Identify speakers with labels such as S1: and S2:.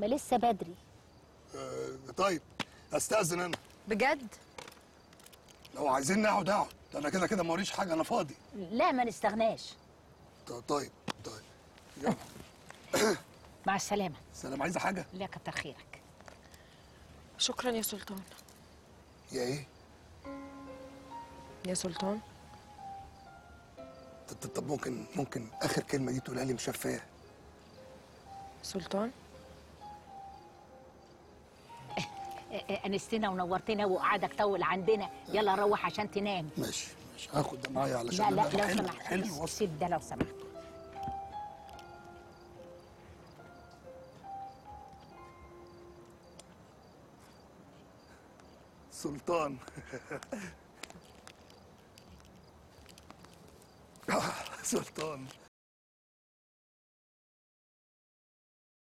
S1: ما لسه بدري
S2: آه طيب استاذن انا
S3: بجد
S2: لو عايزين نقعد اقعد ده انا كده كده موريش حاجه انا فاضي
S1: لا ما نستغناش
S2: ط- طيب طيب يلا
S1: مع السلامه
S2: سلام عايزه حاجه
S1: لا كتر خيرك
S3: شكرا يا سلطان
S2: يا ايه
S3: يا سلطان
S2: ط- ط- طب ممكن ممكن اخر كلمه دي تقولها لي مشفاه
S3: سلطان
S1: آه، آه، انستنا ونورتنا وقعدك طول عندنا يلا روح عشان تنام
S2: ماشي ماشي هاخد ده معايا
S1: لا
S2: علشان
S1: لا
S2: ده
S1: لو
S2: حلو
S1: سمحت
S2: حلو
S1: سيب ده لو سمحت
S2: سلطان آه، سلطان